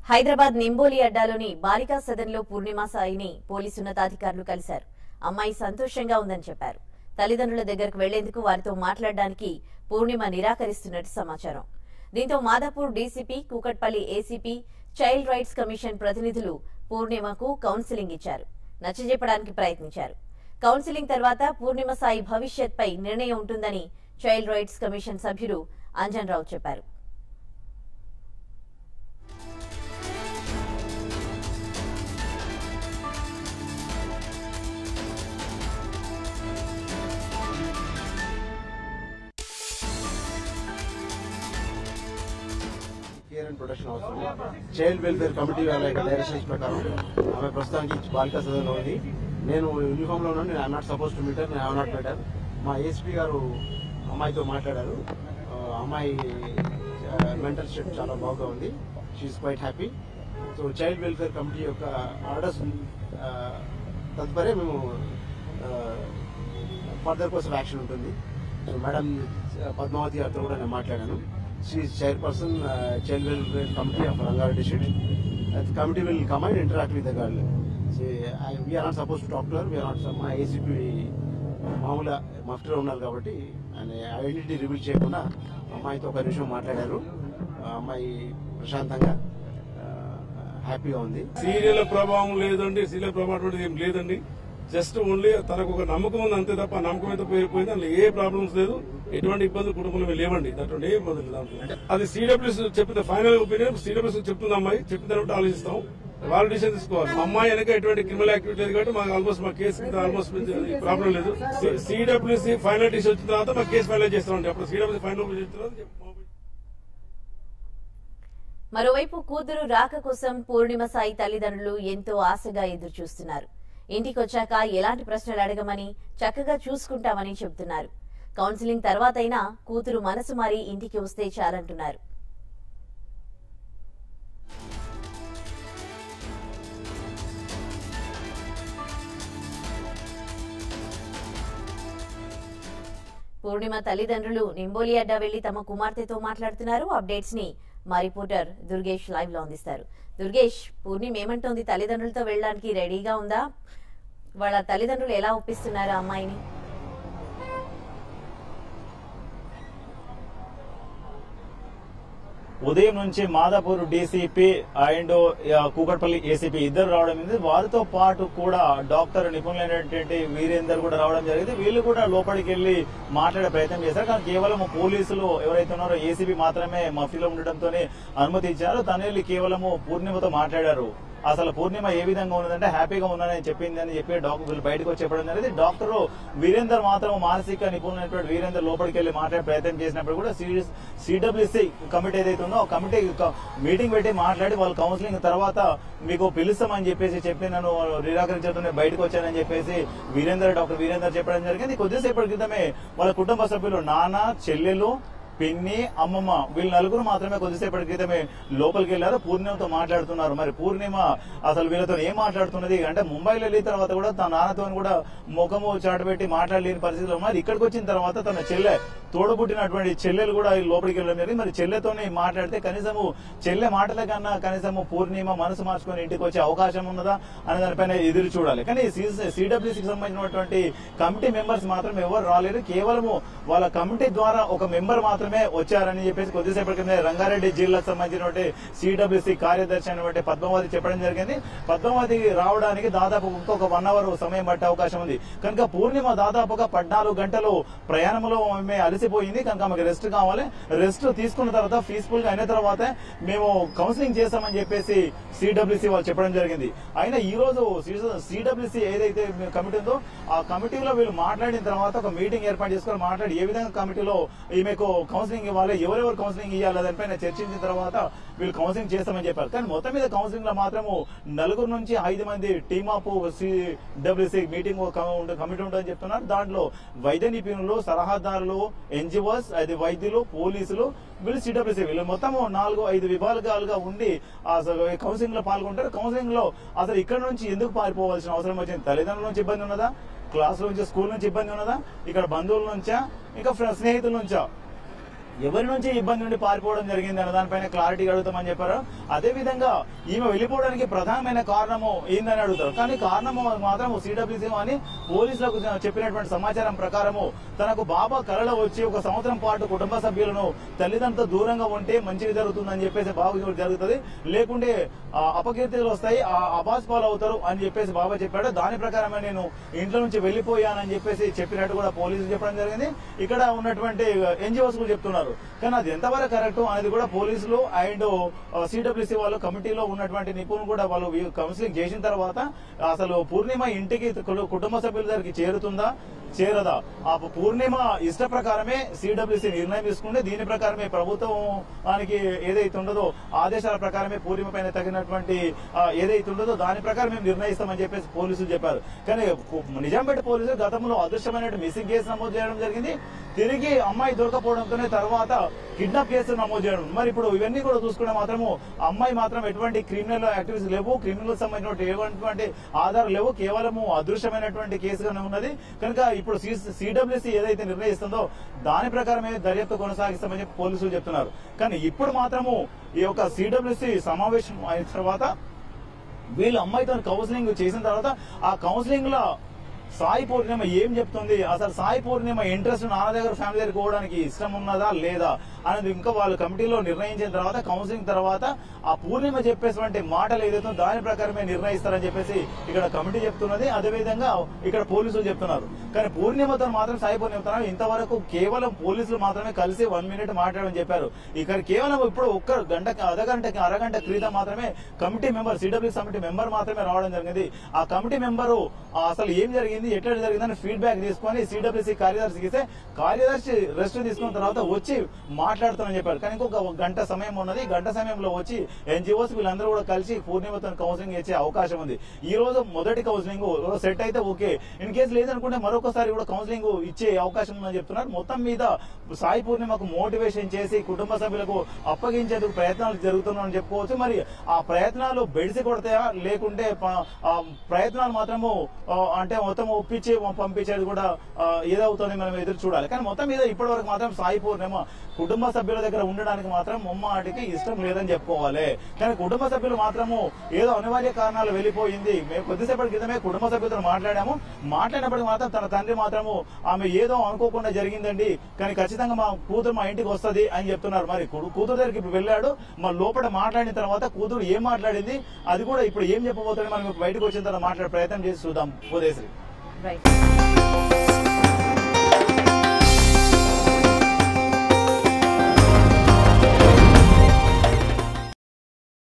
హైదరాబాద్ నింబోలి అడ్డాలోని బాలికా సదన్లో పూర్ణిమ సాయిని పోలీసు ఉన్నతాధికారులు కలిశారు అమ్మాయి సంతోషంగా ఉందని చెప్పారు తల్లిదండ్రుల దగ్గరకు వెళ్లేందుకు వారితో మాట్లాడడానికి పూర్ణిమ నిరాకరిస్తున్నట్టు సమాచారం దీంతో Madhapur DCP Kukatpally ACP child rights commission ప్రతినిధులు పూర్ణిమకు కౌన్సిలింగ్ ఇచ్చారు నచ్చజెప్పడానికి ప్రయత్నించారు కౌన్సిలింగ్ తర్వాత పూర్ణిమ సాయి భవిష్యత్పై నిర్ణయం ఉంటుందని చైల్డ్ రైట్స్ కమిషన్ సభ్యులు అంజన్ రావు చెప్పారు కేర్ అండ్ ప్రొటెక్షన్ అవసరం చైల్డ్ వెల్ఫేర్ కమిటీ వాళ్ళ యొక్క డైరెక్షన్స్ ప్రకారం ఆమె ప్రస్తుతానికి బాలికా సదనంలో ఉంది నేను యూనిఫామ్ లో ఉన్నాను నేను I'm not suppose to meet her నేను ఐఎమ్ నాట్ మీటర్ మా ఏఎస్పీ గారు అమ్మాయితో మాట్లాడారు ఆ, అమ్మాయి మెంటల్ స్టేట్ చాలా బాగా ఉంది she's quite happy so child welfare committee యొక్క ఆర్డర్స్ తదుపరి మేము ఫర్దర్ కోసం యాక్షన్ ఉంటుంది సో మేడం పద్మావతి గారితో కూడా నేను మాట్లాడాను she chairperson child welfare committee of Rangareddy district committee will come and interact with the girl we are not suppose to talk to we are not మా ఏసీపీ మామూలుగా మఫ్టీలో ఉన్నారు కాబట్టి ఆయన ఐడెంటిటీ రివీల్ చేయకుండా అమ్మాయితో ఒక నిమిషం మాట్లాడారు ఆ అమ్మాయి ప్రశాంతంగా హ్యాపీగా ఉంది సీరియల్ ప్రభావం లేదండి సీరియల్ ప్రభావం అటువంటిది ఏం లేదండి జస్ట్ ఓన్లీ తనకు ఒక నమ్మకం ఉంది అంతే తప్ప ఆ నమ్మకం అయితే పేరిపోయింది అందులో ఏ ప్రాబ్లమ్స్ లేదు ఎటువంటి ఇబ్బందులు కుటుంబంలో లేవండి అటువంటి ఏ ఇబ్బందులు లేదు దాంట్లో. అది సిడబ్ల్యూస్ చెప్పిన ఫైనల్ ఒపీనియన్ సిడబ్ల్యూస్ చెప్తుంది అమ్మాయి చెప్పిన తర్వాత ఆలోచిస్తాం వాళ్ళు డిసిషన్ తీసుకోవాలి అమ్మాయి వెనక ఎటువంటి క్రిమినల్ యాక్టివిటీ లేదు కాబట్టి మాకు ఆల్మోస్ట్ మా కేసు కింద ఆల్మోస్ట్ ప్రాబ్లం లేదు సిడబ్ల్యూసీ ఫైనల్ డిసిషన్ వచ్చిన తర్వాత మా కేసు ఫైనల్ చేస్తామండి అప్పుడు సిడబ్ల్యూసీ ఫైనల్ చేసిన తర్వాత మరోవైపు కూతురు రాక కోసం పూర్ణిమ సాయి తల్లిదండ్రులు ఎంతో ఆశగా ఎదురు చూస్తున్నారు ఇంటికొచ్చాక ఎలాంటి ప్రశ్నలు అడగమని చక్కగా చూసుకుంటామని చెబుతున్నారు కౌన్సిలింగ్ తర్వాతైనా కూతురు మనసు మారి ఇంటికి వస్తే చాలంటున్నారు పూర్ణిమ తల్లిదండ్రులు నింబోలి అడ్డా వెళ్లి తమ కుమార్తెతో మాట్లాడుతున్నారు అప్డేట్స్ ని మా రిపోర్టర్ దుర్గేష్ లైవ్ లో అందిస్తారు దుర్గేష్ పూర్ణిమ ఏమంటోంది తల్లిదండ్రులతో వెళ్ళడానికి రెడీగా ఉందా వాళ్ళ తల్లిదండ్రులు ఎలా ఒప్పిస్తున్నారు ఆ అమ్మాయిని ఉదయం నుంచి మాదాపూర్ డీసీపీ అండ్ ఆ, కూకట్పల్లి ఏసీపీ ఇద్దరు రావడం జరిగింది వారితో పాటు కూడా డాక్టర్ నిపుణులైనటువంటి వీరేందర్ కూడా రావడం జరిగింది వీళ్ళు కూడా లోపలికి వెళ్లి మాట్లాడే ప్రయత్నం చేశారు కానీ కేవలం పోలీసులు ఎవరైతే ఉన్నారో ఏసీబీ మాత్రమే మఫీలో ఉండడంతోనే అనుమతి ఇచ్చారు తను వెళ్ళి కేవలము పూర్ణిమతో మాట్లాడారు అసలు పూర్ణిమ ఏ విధంగా ఉన్నదంటే హ్యాపీగా ఉన్నానని చెప్పింది అని చెప్పి డాక్టర్ వీళ్ళు బయటకు వచ్చి చెప్పడం జరిగింది డాక్టర్ వీరేందర్ మాత్రం మానసిక నిపుణులైనటువంటి వీరేందర్ లోపలికి వెళ్లి మాట్లాడే ప్రయత్నం చేసినప్పుడు కూడా సిడబ్ల్యూసీ కమిటీ ఏదైతే ఉందో ఆ కమిటీ మీటింగ్ పెట్టి మాట్లాడి వాళ్ళు కౌన్సిలింగ్ తర్వాత మీకు పిలుస్తామని చెప్పేసి చెప్పి నన్ను నిరాకరించడం బయటకు వచ్చానని చెప్పేసి వీరేందర్ డాక్టర్ వీరేందర్ చెప్పడం జరిగింది కొద్దిసేపటి క్రితమే వాళ్ళ కుటుంబ సభ్యులు నాన్న చెల్లెలు పిన్ని అమ్మమ్మ వీళ్ళు నలుగురు మాత్రమే కొద్దిసేపటి క్రితమే లోపలికి వెళ్లారు పూర్ణిమతో మాట్లాడుతున్నారు మరి పూర్ణిమ అసలు వీళ్ళతో ఏం మాట్లాడుతున్నది అంటే ముంబైలో వెళ్ళిన తర్వాత కూడా తన నాన్నతో కూడా ముఖము చాటబెట్టి మాట్లాడలేని పరిస్థితిలో మరి ఇక్కడికి వచ్చిన తర్వాత తన చెల్లె తోడబుట్టినటువంటి చెల్లెలు కూడా ఈ లోపలికి వెళ్ళడం జరిగింది మరి చెల్లెతోనే మాట్లాడితే కనీసము చెల్లె మాటల కన్నా కనీసము పూర్ణిమ మనసు మార్చుకొని ఇంటికి వచ్చే అవకాశం ఉన్నదా అనే దానిపైన ఎదురు చూడాలి కానీ సిడబ్ల్యూసీకి సంబంధించినటువంటి కమిటీ మెంబర్స్ మాత్రం ఎవరు రాలేరు కేవలము వాళ్ళ కమిటీ ద్వారా ఒక మెంబర్ మాత్రమే వచ్చారని చెప్పేసి కొద్దిసేపటి కింద రంగారెడ్డి జిల్లాకు సంబంధించినటువంటి సిడబ్ల్యూసీ కార్యదర్శి అయినటువంటి పద్మావతి చెప్పడం జరిగింది పద్మావతి రావడానికి దాదాపు ఇంకొక వన్ అవర్ సమయం పట్టే అవకాశం ఉంది కనుక పూర్ణిమ దాదాపుగా పద్నాలుగు గంటలు ప్రయాణంలో ఆమె అలసిపోయింది కనుక ఆమెకు రెస్ట్ కావాలి రెస్ట్ తీసుకున్న తర్వాత పీస్ఫుల్ గా అయిన తర్వాత మేము కౌన్సిలింగ్ చేస్తామని చెప్పేసి సిడబ్ల్యూసీ వాళ్ళు చెప్పడం జరిగింది అయినా ఈ రోజు సిడబ్ల్యూసీ ఏదైతే కమిటీ ఉందో ఆ కమిటీలో వీళ్ళు మాట్లాడిన తర్వాత ఒక మీటింగ్ ఏర్పాటు చేసుకొని మాట్లాడి ఏ విధంగా కమిటీలో ఈమెకు కౌన్సిలింగ్ ఇవ్వాలి ఎవరెవరు కౌన్సిలింగ్ ఇవ్వాలి దానిపైన చర్చించిన తర్వాత వీళ్ళు కౌన్సిలింగ్ చేస్తామని చెప్పారు కానీ మొత్తం మీద కౌన్సిలింగ్ లో మాత్రము నలుగురు నుంచి ఐదు మంది team of CWC meeting committee ఉంటుందని చెప్తున్నారు దాంట్లో వైద్య నిపుణులు సలహాదారులు ఎన్జిఓస్ అది వైద్యులు పోలీసులు వీళ్ళు సిడబ్ల్యూసీ వీళ్ళు మొత్తం నాలుగు ఐదు విభాగాలుగా ఉండి కౌన్సిలింగ్ లో పాల్గొంటారు కౌన్సిలింగ్ లో అసలు ఇక్కడ నుంచి ఎందుకు పారిపోవాల్సిన అవసరం వచ్చింది తల్లిదండ్రుల నుంచి ఇబ్బంది ఉన్నదా క్లాస్ నుంచి స్కూల్ నుంచి ఇబ్బంది ఉన్నదా ఇక్కడ బంధువుల నుంచా ఇంకా ఫ్రె- స్నేహితుల నుంచా ఎవరి నుంచి ఇబ్బంది నుండి పారిపోవడం జరిగింది అన్న దానిపైన క్లారిటీ అడుగుతామని చెప్పారు అదే విధంగా ఈమె వెళ్ళిపోవడానికి ప్రధానమైన కారణము ఏందని అడుగుతారు కానీ కారణము మాత్రం సిడబ్ల్యూసీ అని పోలీసులకు చెప్పినటువంటి సమాచారం ప్రకారము తనకు బాబా కలలో వచ్చి ఒక సంవత్సరం పాటు కుటుంబ సభ్యులను తల్లిదండ్రులతో దూరంగా ఉంటే మంచిగా జరుగుతుందని చెప్పేసి బాబు జరుగుతుంది లేకుంటే ఆ, అపకీర్తిలు వస్తాయి ఆ అబాస్ పాలు అవుతారు అని చెప్పేసి బాబా చెప్పాడు దాని ప్రకారమే నేను ఇంట్లో నుంచి వెళ్లిపోయానని చెప్పేసి చెప్పినట్టు కూడా పోలీసులు చెప్పడం జరిగింది ఇక్కడ ఉన్నటువంటి ఎన్జిఓస్ కూడా చెప్తున్నారు కానీ అది ఎంతవరకు కరెక్ట్ అనేది కూడా పోలీసులు అండ్ సిడబ్ల్యూసీ వాళ్ళు కమిటీలో ఉన్నటువంటి నిపుణులు కూడా వాళ్ళు కౌన్సిలింగ్ చేసిన తర్వాత అసలు పూర్ణిమ ఇంటికి కుటుంబ సభ్యుల దగ్గరికి చేరుతుందా చేరదా ఆ పూర్ణిమ ఇష్ట ప్రకారమే సిడబ్ల్యూసీ నిర్ణయం తీసుకుంటే దీని ప్రకారమే ప్రభుత్వానికి ఏదైతే ఉండదో ఆదేశాల ప్రకారమే పూర్ణిమ పైన తగినటువంటి ఆ, ఏదైతే ఉండదో దాని ప్రకారం మేము నిర్ణయిస్తామని చెప్పేసి పోలీసులు చెప్పారు కానీ నిజాంపేట పోలీసులు గతంలో అదృశ్యమైన మిస్సింగ్ కేసు నమోదు చేయడం జరిగింది తిరిగి అమ్మాయి దొరకపోవడంతోనే తర్వాత కిడ్నాప్ కేసు నమోదు చేయడం మరి ఇప్పుడు ఇవన్నీ కూడా చూసుకుంటే మాత్రము అమ్మాయి మాత్రం ఎటువంటి క్రిమినల్ యాక్టివిటీస్ లేవు క్రిమినల్ సంబంధించిన ఎటువంటి ఆధారాలు లేవు కేవలము అదృశ్యమైనటువంటి కేసుగానే ఉన్నది కనుక ఇప్పుడు సిడబ్ల్యూసీ ఏదైతే నిర్ణయిస్తుందో దాని ప్రకారమే దర్యాప్తు కొనసాగిస్తామని చెప్పి పోలీసులు చెప్తున్నారు కానీ ఇప్పుడు మాత్రము ఈ యొక్క సిడబ్ల్యూసీ సమావేశం అయిన తర్వాత వీళ్ళు అమ్మాయితో కౌన్సిలింగ్ చేసిన తర్వాత ఆ కౌన్సిలింగ్ లో సాయి పూర్ణిమ ఏం చెప్తుంది అసలు సాయి పూర్ణిమ ఇంట్రెస్ట్ నాన్న దగ్గర ఫ్యామిలీ దగ్గర పోవడానికి ఇష్టం ఉన్నదా లేదా అనేది ఇంకా వాళ్ళు కమిటీలో నిర్ణయించిన తర్వాత కౌన్సిలింగ్ తర్వాత ఆ పూర్ణిమ చెప్పేటువంటి మాటలు ఏదైతే దాని ప్రకారమే నిర్ణయిస్తారని చెప్పేసి ఇక్కడ కమిటీ చెప్తున్నది అదేవిధంగా ఇక్కడ పోలీసులు చెప్తున్నారు కానీ పూర్ణిమతో మాత్రం సాయి పూర్ణిమతో ఇంతవరకు కేవలం పోలీసులు మాత్రమే కలిసి వన్ మినిట్ మాట్లాడమని చెప్పారు ఇక్కడ కేవలం ఇప్పుడు ఒక్క గంట అర్ధగంటకి అరగంట క్రితం మాత్రమే committee member CW committee member మాత్రమే రావడం జరిగింది ఆ కమిటీ మెంబరు ఆ అసలు ఏం జరిగింది ఎట్లా జరిగిందని ఫీడ్బ్యాక్ తీసుకొని సిడబ్ల్యూసీ కార్యదర్శికి ఇస్తే కార్యదర్శి రెస్ట్ తీసుకున్న తర్వాత వచ్చి మాట్లాడుతామని చెప్పారు కానీ ఇంకొక గంట సమయం ఉన్నది గంట సమయంలో వచ్చి ఎన్జిఓస్ వీళ్ళందరూ కూడా కలిసి పూర్ణిమతో కౌన్సిలింగ్ ఇచ్చే అవకాశం ఉంది ఈ రోజు మొదటి కౌన్సిలింగ్ సెట్ అయితే ఓకే ఇన్ కేసు లేదనుకుంటే మరొకసారి కూడా కౌన్సిలింగ్ ఇచ్చే అవకాశం ఉందని చెప్తున్నారు మొత్తం మీద సాయి పూర్ణిమకు మోటివేషన్ చేసి కుటుంబ సభ్యులకు అప్పగించేందుకు ప్రయత్నాలు జరుగుతున్నాయని చెప్పుకోవచ్చు మరి ఆ ప్రయత్నాలు బెడిసి కొడతాయా లేకుంటే ప- ఆ ప్రయత్నాలు మాత్రము ఆ, అంటే మొత్తం ఒప్పించి పంపించేది కూడా ఆ, ఏదవుతుంది మనం ఎదురు చూడాలి కానీ మొత్తం మీద ఇప్పటి వరకు మాత్రం సాయి పూర్ణిమ కుటుంబ సభ్యుల దగ్గర ఉండడానికి మాత్రం ముమ్మాటికి ఇష్టం లేదని చెప్పుకోవాలి కానీ కుటుంబ సభ్యులు మాత్రము ఏదో అనివార్య కారణాలు వెళ్ళిపోయింది మేము కొద్దిసేపటి క్రితమే కుటుంబ సభ్యులతో మాట్లాడాము మాట్లాడినప్పటికీ మాత్రం తన తండ్రి మాత్రము ఆమె ఏదో అనుకోకుండా జరిగిందండి కానీ ఖచ్చితంగా మా కూతురు మా ఇంటికి వస్తది అని చెప్తున్నారు మరి కూ- కూతురు దగ్గరికి ఇప్పుడు వెళ్ళాడు మా లోపల మాట్లాడిన తర్వాత కూతురు ఏం మాట్లాడింది అది కూడా ఇప్పుడు ఏం చెప్పబోతుంది మనం బయటకు వచ్చిన తర్వాత మాట్లాడే ప్రయత్నం చేసి చూద్దాం ఉదయశ్రీ రైట్